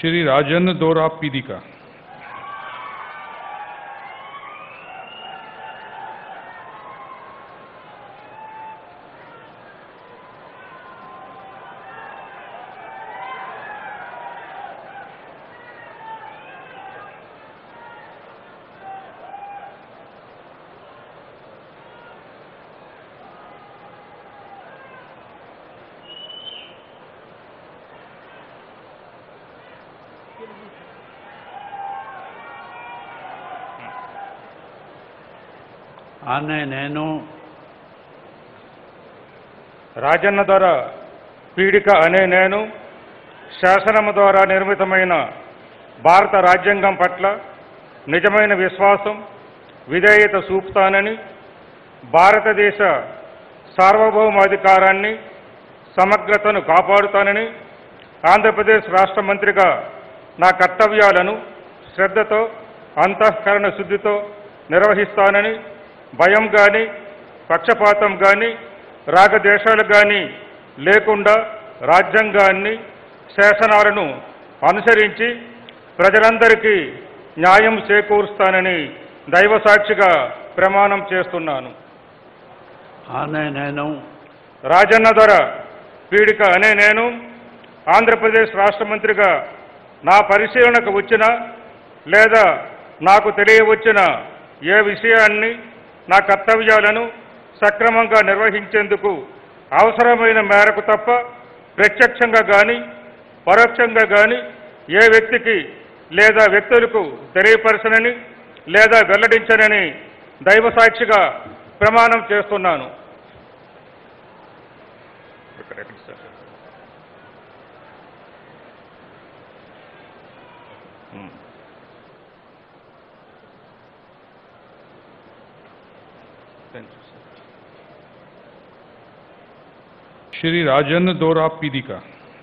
श्री राजन दोरा पीदिका ఆనే నేను రాజన్న ద్వారా పీడిక అనే నేను శాసనము ద్వారా నిర్మితమైన భారత రాజ్యాంగం పట్ల నిజమైన విశ్వాసం విధేయత చూపుతానని భారతదేశ సార్వభౌమాధికారాన్ని సమగ్రతను కాపాడుతానని ఆంధ్రప్రదేశ్ రాష్ట్ర మంత్రిగా నా కర్తవ్యాలను శ్రద్ధతో అంతఃకరణ శుద్ధితో నిర్వహిస్తానని భయం కానీ పక్షపాతం కానీ రాగదేశాలు కానీ లేకుండా రాజ్యాంగాన్ని శాసనాలను అనుసరించి ప్రజలందరికీ న్యాయం చేకూరుస్తానని దైవసాక్షిగా ప్రమాణం చేస్తున్నాను ఆనే నేను రాజన్న ధర పీడిక అనే నేను ఆంధ్రప్రదేశ్ రాష్ట్ర మంత్రిగా నా పరిశీలనకు వచ్చిన లేదా నాకు తెలియవచ్చిన ఏ విషయాన్ని నా కర్తవ్యాలను సక్రమంగా నిర్వహించేందుకు అవసరమైన మేరకు తప్ప ప్రత్యక్షంగా కానీ పరోక్షంగా కానీ ఏ వ్యక్తికి లేదా వ్యక్తులకు తెలియపరచనని లేదా వెల్లడించనని దైవసాక్షిగా ప్రమాణం చేస్తున్నాను श्री राजन दोरा पीदिका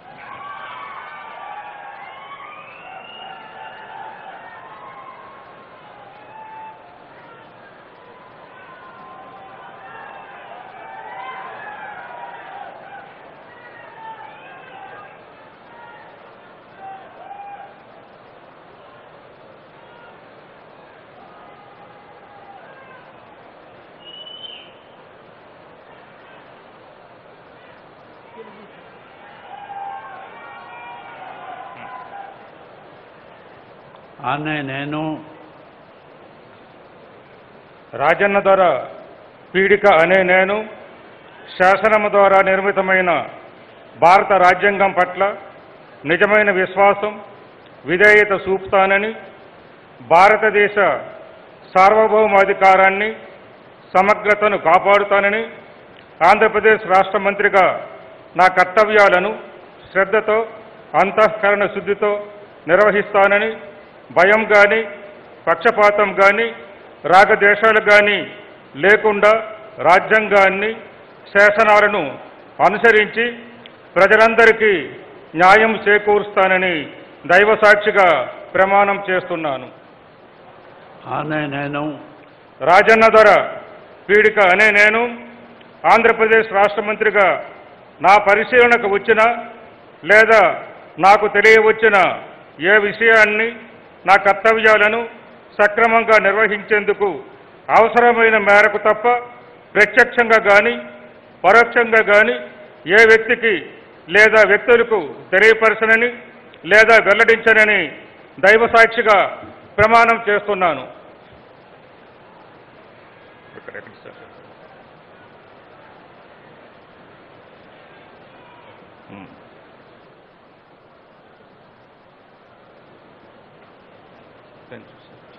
ఆనే నేను రాజన్న ద్వారా పీడిక అనే నేను శాసనము ద్వారా నిర్మితమైన భారత రాజ్యాంగం పట్ల నిజమైన విశ్వాసం విధేయత చూపుతానని భారతదేశ సార్వభౌమాధికారాన్ని సమగ్రతను కాపాడుతానని ఆంధ్రప్రదేశ్ రాష్ట్ర మంత్రిగా నా కర్తవ్యాలను శ్రద్ధతో అంతఃకరణ శుద్ధితో నిర్వహిస్తానని భయం కానీ పక్షపాతం కానీ రాగదేశాలు కానీ లేకుండా రాజ్యాంగాన్ని శాసనాలను అనుసరించి ప్రజలందరికీ న్యాయం చేకూరుస్తానని దైవసాక్షిగా ప్రమాణం చేస్తున్నాను ఆనే నేను రాజన్న ధర పీడిక అనే నేను ఆంధ్రప్రదేశ్ రాష్ట్ర మంత్రిగా నా పరిశీలనకు వచ్చిన లేదా నాకు తెలియవచ్చిన ఏ విషయాన్ని నా కర్తవ్యాలను సక్రమంగా నిర్వహించేందుకు అవసరమైన మేరకు తప్ప ప్రత్యక్షంగా కానీ పరోక్షంగా కానీ ఏ వ్యక్తికి లేదా వ్యక్తులకు తెలియపరచనని లేదా వెల్లడించనని దైవసాక్షిగా ప్రమాణం చేస్తున్నాను Thank you, sir.